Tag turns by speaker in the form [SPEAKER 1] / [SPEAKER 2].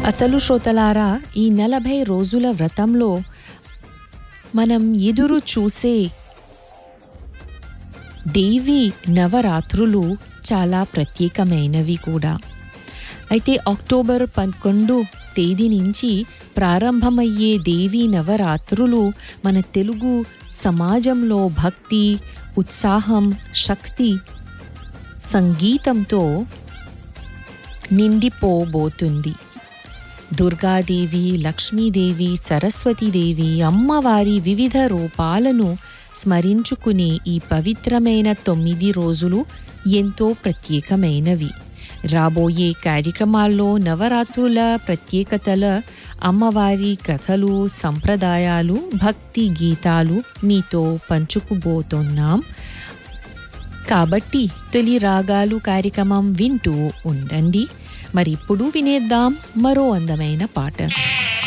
[SPEAKER 1] అసలు శ్రోతలారా ఈ నలభై రోజుల వ్రతంలో మనం ఎదురు చూసే దేవి నవరాత్రులు చాలా ప్రత్యేకమైనవి కూడా అయితే అక్టోబర్ పదకొండు తేదీ నుంచి ప్రారంభమయ్యే దేవీ నవరాత్రులు మన తెలుగు సమాజంలో భక్తి ఉత్సాహం శక్తి సంగీతంతో నిండిపోబోతుంది దుర్గాదేవి లక్ష్మీదేవి సరస్వతీదేవి అమ్మవారి వివిధ రూపాలను స్మరించుకునే ఈ పవిత్రమైన తొమ్మిది రోజులు ఎంతో ప్రత్యేకమైనవి రాబోయే కార్యక్రమాల్లో నవరాత్రుల ప్రత్యేకతల అమ్మవారి కథలు సంప్రదాయాలు భక్తి గీతాలు మీతో పంచుకుబోతున్నాం కాబట్టి తొలి రాగాలు కార్యక్రమం వింటూ ఉండండి మరి ఇప్పుడు వినేద్దాం మరో అందమైన పాట